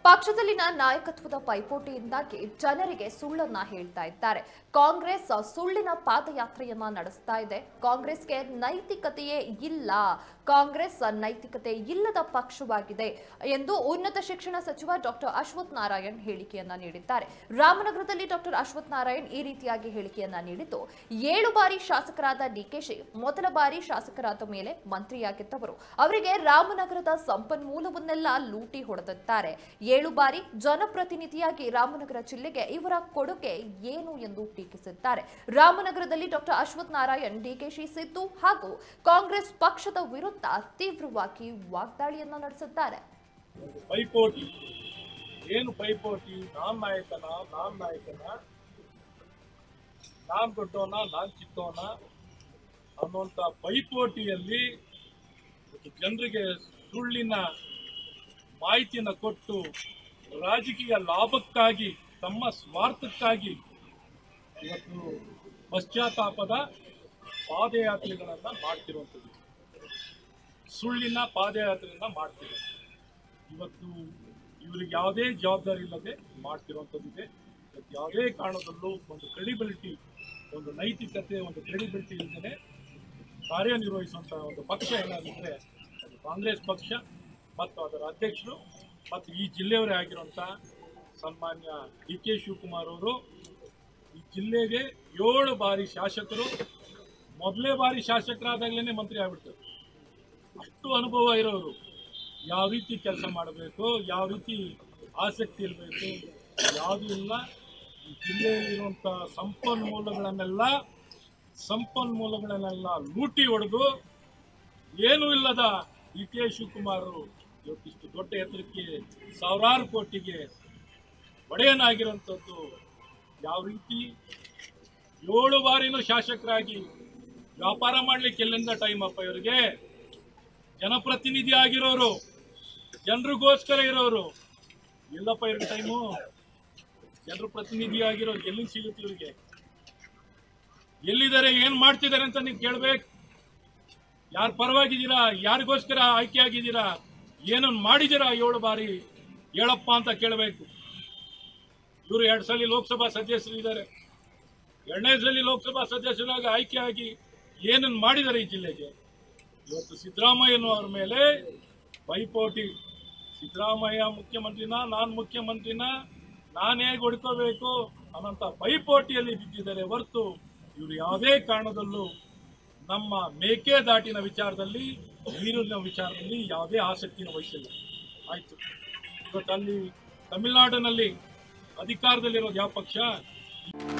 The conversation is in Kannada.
ಪಕ್ಷದಲ್ಲಿನ ನಾಯಕತ್ವದ ಪೈಪೋಟಿಯಿಂದಾಗಿ ಜನರಿಗೆ ಸುಳ್ಳನ್ನ ಹೇಳ್ತಾ ಇದ್ದಾರೆ ಕಾಂಗ್ರೆಸ್ ಸುಳ್ಳಿನ ಪಾದಯಾತ್ರೆಯನ್ನ ನಡೆಸ್ತಾ ಇದೆ ಕಾಂಗ್ರೆಸ್ಗೆ ನೈತಿಕತೆಯೇ ಇಲ್ಲ ಕಾಂಗ್ರೆಸ್ ನೈತಿಕತೆ ಇಲ್ಲದ ಪಕ್ಷವಾಗಿದೆ ಎಂದು ಉನ್ನತ ಶಿಕ್ಷಣ ಸಚಿವ ಡಾಕ್ಟರ್ ಅಶ್ವಥ್ ನಾರಾಯಣ್ ಹೇಳಿಕೆಯನ್ನ ನೀಡಿದ್ದಾರೆ ರಾಮನಗರದಲ್ಲಿ ಡಾಕ್ಟರ್ ಅಶ್ವಥ್ ನಾರಾಯಣ್ ಈ ರೀತಿಯಾಗಿ ಹೇಳಿಕೆಯನ್ನ ನೀಡಿದ್ದು ಏಳು ಬಾರಿ ಶಾಸಕರಾದ ಡಿಕೆಶಿ ಮೊದಲ ಬಾರಿ ಶಾಸಕರಾದ ಮೇಲೆ ಮಂತ್ರಿಯಾಗಿದ್ದವರು ಅವರಿಗೆ ರಾಮನಗರದ ಸಂಪನ್ಮೂಲವನ್ನೆಲ್ಲ ಲೂಟಿ ಹೊಡೆದಿದ್ದಾರೆ ಏಳು ಬಾರಿ ಜನಪ್ರತಿನಿಧಿಯಾಗಿ ರಾಮನಗರ ಜಿಲ್ಲೆಗೆ ಇವರ ಕೊಡುಗೆ ಏನು ಎಂದು ಟೀಕಿಸಿದ್ದಾರೆ ರಾಮನಗರದಲ್ಲಿ ಡಾಕ್ಟರ್ ಅಶ್ವಥ್ ನಾರಾಯಣ್ ಡಿಕೆಶಿ ಸಿದ್ದು ಹಾಗೂ ಕಾಂಗ್ರೆಸ್ ಪಕ್ಷದ ವಿರುದ್ಧ ತೀವ್ರವಾಗಿ ವಾಗ್ದಾಳಿಯನ್ನ ನಡೆಸಿದ್ದಾರೆ ಪೈಪೋಟಿ ಏನು ಪೈಪೋಟಿ ನಾನ್ ನಾಯಕನ ನಾನ್ ನಾಯಕನ ನಾನ್ ದೊಡ್ಡವನ ನಾನ್ ಚಿಕ್ಕವನ ಅನ್ನುವಂಥ ಪೈಪೋಟಿಯಲ್ಲಿ ಇವತ್ತು ಜನರಿಗೆ ಸುಳ್ಳಿನ ಮಾಹಿತಿಯನ್ನು ಕೊಟ್ಟು ರಾಜಕೀಯ ಲಾಭಕ್ಕಾಗಿ ತಮ್ಮ ಸ್ವಾರ್ಥಕ್ಕಾಗಿ ಇವತ್ತು ಪಶ್ಚಾತ್ತಾಪದ ಪಾದಯಾತ್ರೆಗಳನ್ನು ಮಾಡ್ತಿರುವಂಥದ್ದು ಸುಳ್ಳಿನ ಪಾದಯಾತ್ರೆಯನ್ನ ಮಾಡ್ತಿದ್ದಾರೆ ಇವತ್ತು ಇವರಿಗೆ ಯಾವುದೇ ಜವಾಬ್ದಾರಿ ಇಲ್ಲದೆ ಮಾಡ್ತಿರುವಂಥದ್ದಿದೆ ಇವತ್ತು ಯಾವುದೇ ಕಾರಣದಲ್ಲೂ ಒಂದು ಕ್ರೆಡಿಬಿಲಿಟಿ ಒಂದು ನೈತಿಕತೆ ಒಂದು ಕ್ರೆಡಿಬಿಲಿಟಿ ಇಲ್ಲದೆ ಕಾರ್ಯನಿರ್ವಹಿಸುವಂಥ ಒಂದು ಪಕ್ಷ ಏನಾದಿದ್ರೆ ಅದು ಕಾಂಗ್ರೆಸ್ ಪಕ್ಷ ಮತ್ತು ಅದರ ಅಧ್ಯಕ್ಷರು ಮತ್ತು ಈ ಜಿಲ್ಲೆಯವರೇ ಆಗಿರುವಂಥ ಸನ್ಮಾನ್ಯ ಡಿ ಕೆ ಶಿವಕುಮಾರ್ ಅವರು ಈ ಜಿಲ್ಲೆಗೆ ಏಳು ಬಾರಿ ಶಾಸಕರು ಮೊದಲೇ ಬಾರಿ ಶಾಸಕರಾದಾಗಲೇ ಮಂತ್ರಿ ಆಗ್ಬಿಡ್ತಾರೆ ಅಷ್ಟು ಅನುಭವ ಇರೋರು ಯಾವ ರೀತಿ ಕೆಲಸ ಮಾಡಬೇಕು ಯಾವ ರೀತಿ ಆಸಕ್ತಿ ಇರಬೇಕು ಯಾವುದೂ ಇಲ್ಲ ಈ ಜಿಲ್ಲೆಯಲ್ಲಿರುವಂಥ ಸಂಪನ್ಮೂಲಗಳನ್ನೆಲ್ಲ ಸಂಪನ್ಮೂಲಗಳನ್ನೆಲ್ಲ ಲೂಟಿ ಹೊಡೆದು ಏನೂ ಇಲ್ಲದ ಡಿ ಕೆ ಶಿವಕುಮಾರ್ ಇವತ್ತಿಷ್ಟು ದೊಡ್ಡ ಎತ್ತರಕ್ಕೆ ಸಾವಿರಾರು ಕೋಟಿಗೆ ಒಡೆಯನಾಗಿರುವಂಥದ್ದು ಯಾವ ರೀತಿ ಏಳು ಬಾರಿನೂ ಶಾಸಕರಾಗಿ ವ್ಯಾಪಾರ ಮಾಡ್ಲಿಕ್ಕೆ ಎಲ್ಲಿಂದ ಟೈಮ್ ಅಪ್ಪ ಇವರಿಗೆ ಜನಪ್ರತಿನಿಧಿ ಆಗಿರೋರು ಜನರಿಗೋಸ್ಕರ ಇರೋರು ಎಲ್ಲಪ್ಪ ಇವ್ರಿಗೆ ಟೈಮು ಜನರ ಪ್ರತಿನಿಧಿ ಆಗಿರೋರು ಎಲ್ಲಿಂದ ಸಿಗುತ್ತೆ ಇವ್ರಿಗೆ ಎಲ್ಲಿದ್ದಾರೆ ಏನ್ ಮಾಡ್ತಿದ್ದಾರೆ ಅಂತ ನೀವು ಕೇಳ್ಬೇಕು ಯಾರ ಪರವಾಗಿದ್ದೀರಾ ಯಾರಿಗೋಸ್ಕರ ಆಯ್ಕೆ ಆಗಿದ್ದೀರಾ ಏನನ್ನು ಮಾಡಿದ್ದೀರಾ ಏಳು ಬಾರಿ ಹೇಳಪ್ಪ ಅಂತ ಕೇಳಬೇಕು ಇವರು ಎರಡು ಸಲ ಲೋಕಸಭಾ ಸದಸ್ಯರಿದ್ದಾರೆ ಎರಡನೇ ಸಲ ಲೋಕಸಭಾ ಸದಸ್ಯರಾಗಿ ಆಯ್ಕೆ ಆಗಿ ಏನನ್ನು ಮಾಡಿದ್ದಾರೆ ಈ ಜಿಲ್ಲೆಗೆ ಇವತ್ತು ಸಿದ್ದರಾಮಯ್ಯನವರ ಮೇಲೆ ಪೈಪೋಟಿ ಸಿದ್ದರಾಮಯ್ಯ ಮುಖ್ಯಮಂತ್ರಿನ ನಾನು ಮುಖ್ಯಮಂತ್ರಿನ ನಾನು ಹೇಗೆ ಹೊಡ್ಕೋಬೇಕು ಅನ್ನೋಂಥ ಪೈಪೋಟಿಯಲ್ಲಿ ಬಿದ್ದಿದ್ದಾರೆ ಹೊರತು ಇವರು ಯಾವುದೇ ಕಾರಣದಲ್ಲೂ ನಮ್ಮ ಮೇಕೆದಾಟಿನ ವಿಚಾರದಲ್ಲಿ ನೀರಿನ ವಿಚಾರದಲ್ಲಿ ಯಾವುದೇ ಆಸಕ್ತಿನ ವಹಿಸಿಲ್ಲ ಆಯ್ತು ಇವತ್ತು ಅಲ್ಲಿ ತಮಿಳುನಾಡಿನಲ್ಲಿ ಅಧಿಕಾರದಲ್ಲಿರೋದು ಯಾವ ಪಕ್ಷ